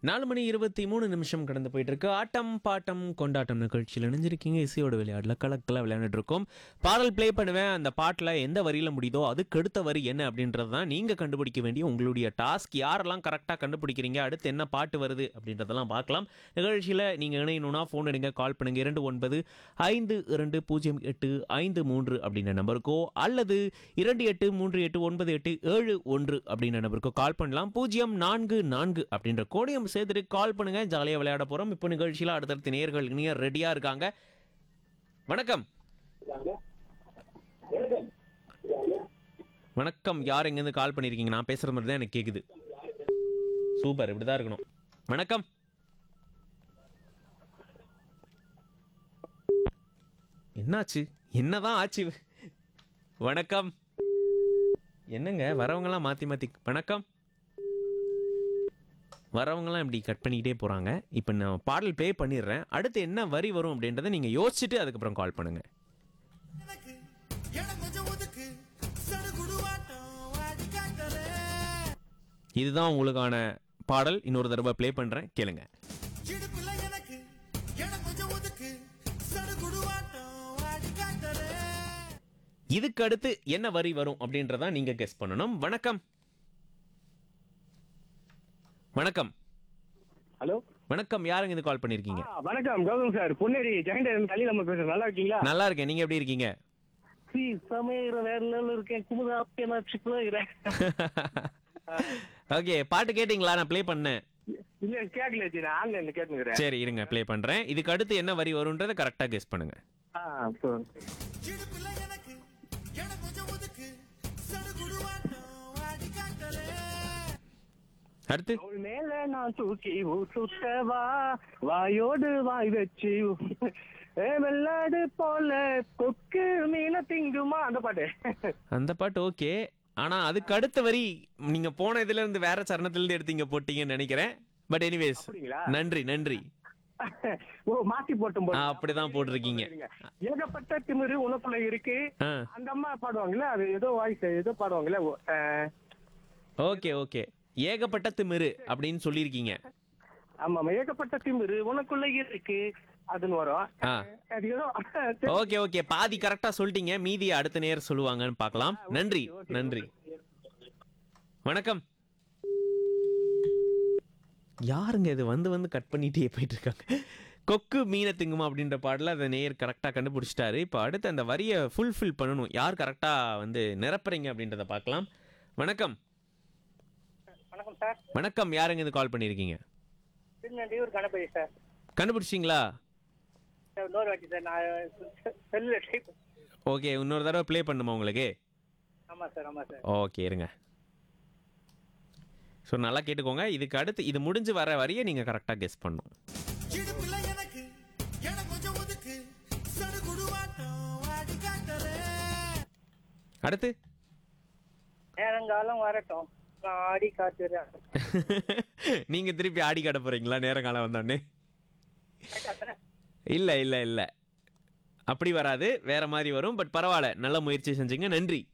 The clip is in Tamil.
நாலு மணி இருபத்தி மூணு நிமிஷம் கடந்து போயிட்டு இருக்கு ஆட்டம் பாட்டம் கொண்டாட்டம் நிகழ்ச்சியில் இணைஞ்சிருக்கீங்க இசையோட விளையாடல கலக்கல விளையாண்டுட்டு இருக்கோம் பாடல் ப்ளே பண்ணுவேன் அந்த பாட்டில் எந்த வரியில முடியுதோ அதுக்கு அடுத்த வரி என்ன அப்படின்றது தான் நீங்கள் கண்டுபிடிக்க வேண்டிய உங்களுடைய டாஸ்க் யாரெல்லாம் கரெக்டாக கண்டுபிடிக்கிறீங்க அடுத்து என்ன பாட்டு வருது அப்படின்றதெல்லாம் பார்க்கலாம் நிகழ்ச்சியில் நீங்கள் இணையணும்னா ஃபோன் எடுங்க கால் பண்ணுங்க இரண்டு ஒன்பது ஐந்து இரண்டு பூஜ்ஜியம் எட்டு ஐந்து மூன்று அப்படின்ற நம்பருக்கோ அல்லது இரண்டு எட்டு மூன்று எட்டு ஒன்பது எட்டு ஏழு ஒன்று அப்படின்ற நம்பருக்கோ கால் பண்ணலாம் பூஜ்ஜியம் நான்கு நான்கு அப்படின்ற கோடையும் சேர்த்துட்டு கால் பண்ணுங்க ஜாலியாக விளையாட போகிறோம் இப்போ நிகழ்ச்சியில் அடுத்தடுத்த நேர்கள் இனிய ரெடியாக இருக்காங்க வணக்கம் வணக்கம் யார் எங்கேருந்து கால் பண்ணியிருக்கீங்க நான் பேசுகிற மாதிரி தான் எனக்கு கேட்குது சூப்பர் இப்படி தான் இருக்கணும் வணக்கம் என்னாச்சு என்னதான் ஆச்சு வணக்கம் என்னங்க வரவங்கலாம் மாற்றி மாற்றி வணக்கம் வரவங்கலாம் இப்படி கட் பண்ணிக்கிட்டே போகிறாங்க இப்போ நான் பாடல் ப்ளே பண்ணிடுறேன் அடுத்து என்ன வரி வரும் அப்படின்றத நீங்கள் யோசிச்சுட்டு அதுக்கப்புறம் கால் பண்ணுங்கள் எனக்கு இடம் கொஞ்சம் ஒதுக்கு சடுகுடுவாட்டம் ஆடி காட்டுறேன் இதுதான் உங்களுக்கான பாடல் இன்னொரு தடவை ப்ளே பண்ணுறேன் கேளுங்க இடுப்புல எனக்கு இடம் கொஞ்சம் ஒதுக்கு சடுகுடுவாட்டம் ஆடி காட்டுறேன் இதுக்கு அடுத்து என்ன வரி வரும் அப்படின்றத நீங்கள் கெஸ் பண்ணணும் வணக்கம் வணக்கம் ஹலோ வணக்கம் யாருங்க இது கால் பண்ணியிருக்கீங்க ஆ, வணக்கம் கௌதம் சார் பொன்னேரி ஜெகண்டர் கலி நம்ம பேசுறோம் நல்லா இருக்கீங்களா நல்லா இருக்கேன் நீங்கள் எப்படி இருக்கீங்க சி சமையல் வேற லெவலில் இருக்கேன் குமுதா நான் ஓகே பாட்டு கேட்டிங்களா நான் ப்ளே பண்ணேன் இல்ல கேட்கல ஜி நான் ஆன்லைன்ல கேட்டுக்கிறேன் சரி இருங்க ப்ளே பண்ணுறேன் இதுக்கு அடுத்து என்ன வரி வரும்ன்றதை கரெக்டாக கெஸ் பண்ணுங்க ஆ so- இடுப்புல எனக்கு இடம் கொஞ்சம் ஒதுக்கு சடுகுடுவாட்டம் ஆடி காட்டுறேன் அடுத்து அவள் மேல நான் தூக்கி சுத்தவா வாயோடு வாய் வச்சு ஏ, வெள்ளாடு போல கொக்கு மீன திங்குமா அந்த பாட்டு அந்த பாட்டு ஓகே ஆனா அதுக்கு அடுத்த வரி நீங்க போன இதுல இருந்து வேற சரணத்துல இருந்து எடுத்தீங்க போட்டீங்கன்னு நினைக்கிறேன் பட் எனிவேஸ் அப்படிங்களா? நன்றி நன்றி ஓ மாத்தி போட்டும் ஆ, அப்படிதான் போட்டிருக்கீங்க. ஏகப்பட்ட திமிரு உனக்குள்ள இருக்கு ஆ அந்த அம்மா பாடுவாங்கல்ல அது ஏதோ வாய்ஸ் ஏதோ பாடுவாங்கல்ல ஓ, ஆ, ஓகே ஓகே ஏகப்பட்ட திமிரு அப்படின்னு சொல்லியிருக்கீங்க ஆமா ஆமா ஏகப்பட்ட திமிரு உனக்குள்ள இருக்கு அதுன்னு வரும் ஆ. அது ஏதோ ஓகே ஓகே பாதி கரெக்டா சொல்லிட்டீங்க மீதி அடுத்த நேரம் சொல்லுவாங்கன்னு பார்க்கலாம் நன்றி நன்றி வணக்கம் யாருங்க இது வந்து வந்து கட் பண்ணிட்டே போயிட்டு இருக்காங்க கொக்கு மீனை திங்குமா அப்படின்ற பாடல அதை நேர் கரெக்டாக கண்டுபிடிச்சிட்டாரு இப்போ அடுத்து அந்த வரியை ஃபுல்ஃபில் பண்ணணும் யார் கரெக்டாக வந்து நிரப்புறீங்க அப்படின்றத பார்க்கலாம் வணக்கம் வணக்கம் சார் வணக்கம் யாருங்க இது கால் பண்ணியிருக்கீங்க திருநெல்வேலூர் கணபதி சார் கண்டுபிடிச்சிங்களா சார் இன்னொரு வாட்டி சார் நான் செல்லுல டைப் ஓகே இன்னொரு தடவை ப்ளே பண்ணுமா உங்களுக்கு ஆமா சார் ஆமா சார் ஓகே இருங்க ஸோ நல்லா கேட்டுக்கோங்க இதுக்கு அடுத்து இது முடிஞ்சு வர வரைய நீங்கள் கரெக்டாக கெஸ் பண்ணும் இடுப்புல எனக்கு இடம் கொஞ்சம் ஒதுக்கு சடுகுடுவாட்டம் ஆடி காட்டுறேன் அடுத்து நேரங்காலம் வரட்டும் நான் ஆடி காத்துறேன் நீங்கள் திருப்பி ஆடி காட்ட போகிறீங்களா நேரம் காலம் வந்தோடனே இல்லை இல்லை இல்லை அப்படி வராது வேற மாதிரி வரும் பட் பரவாயில்ல நல்ல முயற்சி செஞ்சீங்க நன்றி